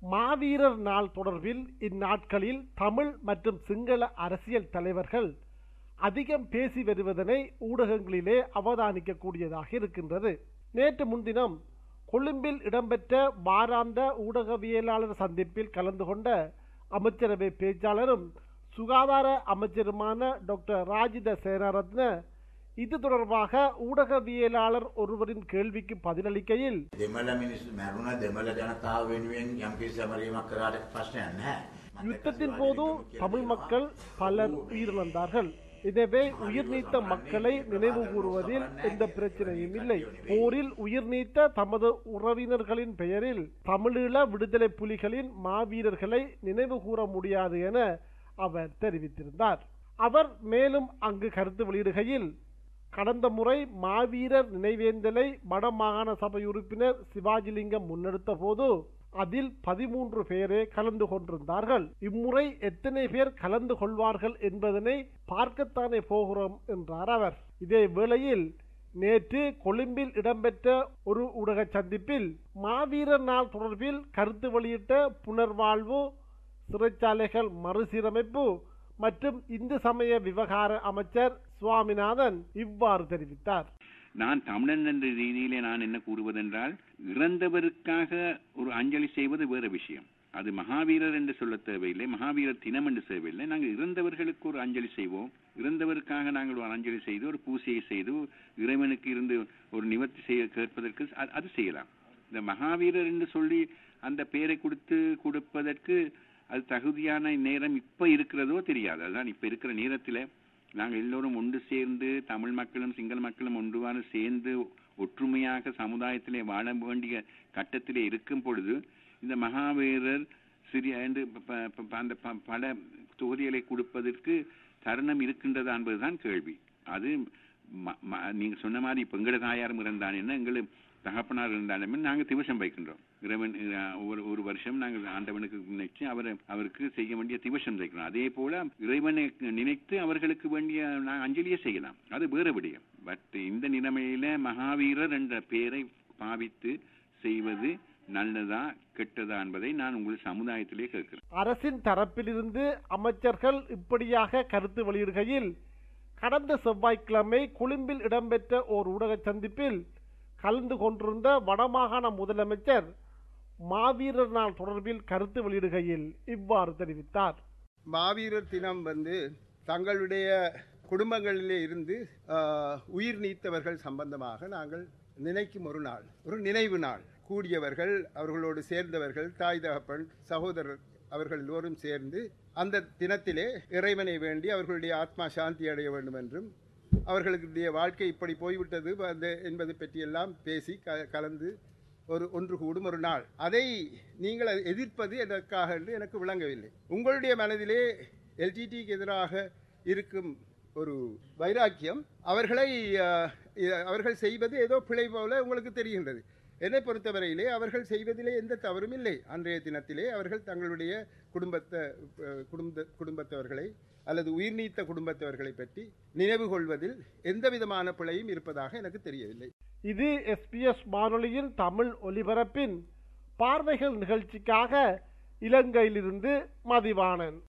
மாவீரர் நாள் தொடர்பில் இந்நாட்களில் தமிழ் மற்றும் சிங்கள அரசியல் தலைவர்கள் அதிகம் பேசி வருவதனை ஊடகங்களிலே அவதானிக்கக்கூடியதாக இருக்கின்றது நேற்று முன்தினம் கொழும்பில் இடம்பெற்ற வாராந்த ஊடகவியலாளர் சந்திப்பில் கலந்து கொண்ட அமைச்சரவை பேச்சாளரும் சுகாதார அமைச்சருமான டாக்டர் ராஜித சேனாரத்ன இது தொடர்பாக ஊடகவியலாளர் ஒருவரின் கேள்விக்கு பதிலளிக்கையில் දෙමළ මිනිස්සු මැරුණ දෙමළ ජනතාව වෙනුවෙන් යම්කිසි සැමරීමක් කරාට ප්‍රශ්නයක් නැහැ. யுத்தத்தின் போது தமிழ் மக்கள் பலர் உயிரிழந்தார்கள் எனவே உயிர் நீத்த மக்களை நினைவு கூறுவதில் எந்த பிரச்சனையும் இல்லை போரில் உயிர் நீத்த தமது உறவினர்களின் பெயரில் தமிழீழ விடுதலை புலிகளின் மாவீரர்களை நினைவு கூற முடியாது என அவர் தெரிவித்திருந்தார் அவர் மேலும் அங்கு கருத்து வெளியிடுகையில் கடந்த முறை மாவீரர் நினைவேந்தலை வடமாகாண சபை உறுப்பினர் சிவாஜிலிங்கம் முன்னெடுத்த போது அதில் பதிமூன்று பேரே கலந்து கொண்டிருந்தார்கள் இம்முறை எத்தனை பேர் கலந்து கொள்வார்கள் என்பதனை பார்க்கத்தானே போகிறோம் என்றார் அவர் இதே வேளையில் நேற்று கொழும்பில் இடம்பெற்ற ஒரு ஊடக சந்திப்பில் மாவீரர் நாள் தொடர்பில் கருத்து வெளியிட்ட புனர்வாழ்வு சிறைச்சாலைகள் மறுசீரமைப்பு மற்றும் இந்து சமய விவகார அமைச்சர் சுவாமிநாதன் இவ்வாறு தெரிவித்தார் நான் தமிழன் என்ற ரீதியிலே நான் என்ன கூறுவதென்றால் இறந்தவருக்காக ஒரு அஞ்சலி செய்வது வேறு விஷயம் அது மகாவீரர் என்று சொல்ல தேவையில்லை மகாவீரர் தினம் என்று தேவையில்லை நாங்கள் இறந்தவர்களுக்கு ஒரு அஞ்சலி செய்வோம் இறந்தவருக்காக நாங்கள் ஒரு அஞ்சலி செய்து ஒரு பூசையை செய்து இறைவனுக்கு இருந்து ஒரு நிவர்த்தி செய்ய கேட்பதற்கு அ- அது செய்யலாம் இந்த மகாவீரர் என்று சொல்லி அந்த பெயரை கொடுத்து கொடுப்பதற்கு அது தகுதியான நேரம் இப்ப இருக்கிறதோ தெரியாது அதுதான் இப்ப இருக்கிற நேரத்தில் நாங்கள் எல்லோரும் ஒன்று சேர்ந்து தமிழ் மக்களும் சிங்கள மக்களும் ஒன்றுவாறு சேர்ந்து ஒற்றுமையாக சமுதாயத்திலே வாழ வேண்டிய கட்டத்திலே இருக்கும் பொழுது இந்த மகாவீரர் சிறிய என்று ப- ப- ப- அந்த ப- பல தொகுதிகளை கொடுப்பதற்கு தருணம் இருக்கின்றதா என்பதுதான் கேள்வி அது ம- ம- நீங்க சொன்ன மாதிரி இப்ப எங்கட தாயாரும் இருந்தான் என்ன எங்களை தகப்பனார் இருந்தாலுமே நாங்க திவசம் வைக்கின்றோம் இறைவன் அஹ், ஒரு ஒரு வருஷம் நாங்கள் ஆண்டவனுக்கு நினைச்சு அவர் அவருக்கு செய்ய வேண்டிய திவசம் வைக்கிறோம் அதே போல இறைவனை நினைத்து அவர்களுக்கு வேண்டிய நாங்கள் அஞ்சலியை செய்யலாம் அது வேறு விடயம் பட் இந்த நிலைமையில மகாவீரர் என்ற பெயரை பாவித்து செய்வது நல்லதா கெட்டதா என்பதை நான் உங்கள் சமுதாயத்திலே கேட்கிறேன் அரசின் தரப்பிலிருந்து அமைச்சர்கள் இப்படியாக கருத்து வெளியிடுகையில் கடந்த செவ்வாய்க்கிழமை கொழும்பில் இடம்பெற்ற ஓர் ஊடக சந்திப்பில் கலந்து கொண்டிருந்த வடமாகாண முதலமைச்சர் மாவீரர் நாள் தொடர்பில் கருத்து வெளியிடுகையில் இவ்வாறு தெரிவித்தார் மாவீரர் தினம் வந்து தங்களுடைய குடும்பங்களிலே இருந்து ஆஹ், உயிர் நீத்தவர்கள் சம்பந்தமாக நாங்கள் நினைக்கும் ஒரு நாள் ஒரு நினைவு நாள் கூடியவர்கள் அவர்களோடு சேர்ந்தவர்கள் தாய் தகப்பன் சகோதரர் அவர்கள் எல்லோரும் சேர்ந்து அந்த தினத்திலே இறைவனை வேண்டி அவர்களுடைய ஆத்மா சாந்தி அடைய வேண்டும் என்றும் அவர்களுடைய வாழ்க்கை இப்படி போய்விட்டது அந்த என்பது பற்றியெல்லாம் பேசி க- கலந்து ஒரு ஒன்று கூடும் ஒரு நாள் அதை நீங்கள் அதை எதிர்ப்பது எதற்காக என்று எனக்கு விளங்கவில்லை உங்களுடைய மனதிலே எல்டிடிக்கு எதிராக இருக்கும் ஒரு வைராக்கியம் அவர்களை அஹ், இ- அவர்கள் செய்வது ஏதோ பிழை போல உங்களுக்கு தெரிகின்றது என்னை பொறுத்தவரையிலே அவர்கள் செய்வதிலே எந்த தவறும் இல்லை அன்றைய தினத்திலே அவர்கள் தங்களுடைய குடும்பத்தை அஹ், குடும்ப குடும்பத்தவர்களை அல்லது உயிர் நீத்த குடும்பத்தவர்களை பற்றி நினைவு கொள்வதில் எந்த விதமான பிழையும் இருப்பதாக எனக்கு தெரியவில்லை இது எஸ்பிஎஸ் வானொலியின் தமிழ் ஒலிபரப்பின் பார்வைகள் நிகழ்ச்சிக்காக இலங்கையிலிருந்து மதிவாணன்